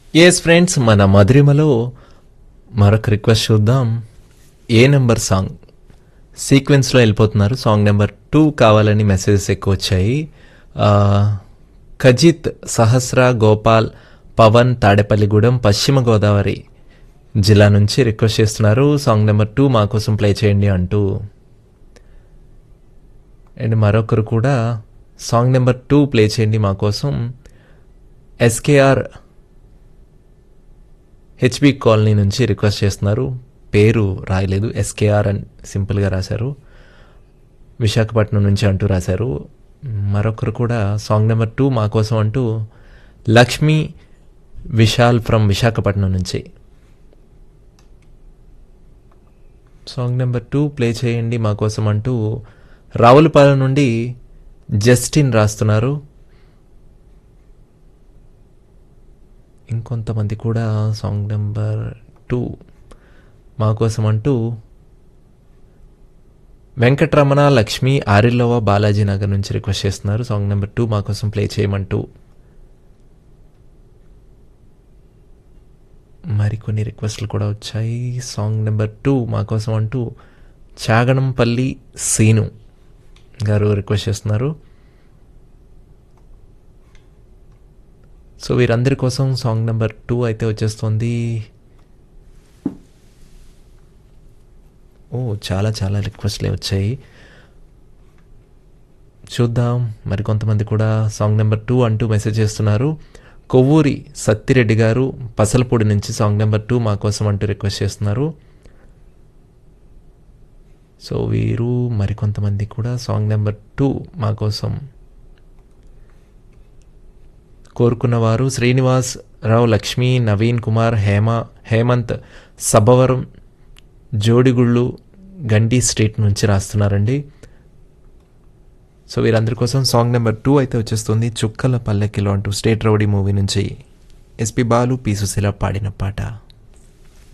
yes friends మన మధురిమలో మరొక request చూద్దాం ఏ నెంబర్ సాంగ్ సీక్వెన్స్లో వెళ్ళిపోతున్నారు సాంగ్ నెంబర్ టూ కావాలని మెసేజెస్ ఎక్కువ వచ్చాయి ఆ, కజిత్ సహస్ర గోపాల్ పవన్ తాడేపల్లిగూడెం పశ్చిమ గోదావరి జిల్లా నుంచి రిక్వెస్ట్ చేస్తున్నారు సాంగ్ నెంబర్ టూ మా కోసం ప్లే చేయండి అంటూ అండ్ మరొకరు కూడా సాంగ్ నెంబర్ టూ ప్లే చేయండి మా కోసం ఎస్కేఆర్ హెచ్బి కాలనీ నుంచి రిక్వెస్ట్ చేస్తున్నారు పేరు రాయలేదు ఎస్కేఆర్ అని సింపుల్గా రాశారు విశాఖపట్నం నుంచి అంటూ రాశారు మరొకరు కూడా సాంగ్ నెంబర్ టూ మా కోసం అంటూ లక్ష్మి విశాల్ ఫ్రమ్ విశాఖపట్నం నుంచి సాంగ్ నెంబర్ టూ ప్లే చేయండి మా కోసం అంటూ రావులపాలెం నుండి జస్టిన్ రాస్తున్నారు ఇంకొంతమంది కూడా సాంగ్ నెంబర్ టూ మా కోసం అంటూ వెంకటరమణ లక్ష్మి ఆరిల్లవ బాలాజీ నగర్ నుంచి రిక్వెస్ట్ చేస్తున్నారు సాంగ్ నెంబర్ టూ మా కోసం ప్లే చేయమంటూ మరికొన్ని రిక్వెస్ట్లు కూడా వచ్చాయి సాంగ్ నెంబర్ టూ మా కోసం అంటూ చాగనంపల్లి సీను గారు రిక్వెస్ట్ చేస్తున్నారు సో వీరందరి కోసం సాంగ్ నెంబర్ టూ అయితే వచ్చేస్తుంది ఓ చాలా చాలా రిక్వెస్ట్లే వచ్చాయి చూద్దాం మరి కొంతమంది కూడా సాంగ్ నెంబర్ టూ అంటూ మెసేజ్ చేస్తున్నారు కొవ్వూరి సత్తిరెడ్డి గారు పసలపూడి నుంచి సాంగ్ నెంబర్ టూ మా కోసం అంటూ రిక్వెస్ట్ చేస్తున్నారు సో వీరు మరికొంతమంది కూడా సాంగ్ నెంబర్ టూ మా కోసం కోరుకున్నవారు శ్రీనివాస్ రావు లక్ష్మి నవీన్ కుమార్ హేమ హేమంత్ సభవరం జోడిగుళ్ళు గండి స్ట్రీట్ నుంచి రాస్తున్నారండి సో వీరందరి కోసం సాంగ్ నెంబర్ టూ అయితే వచ్చేస్తుంది చుక్కల పల్లెకిలో అంటూ స్టేట్ రౌడీ మూవీ నుంచి ఎస్పి బాలు పి సుశీల పాడిన పాట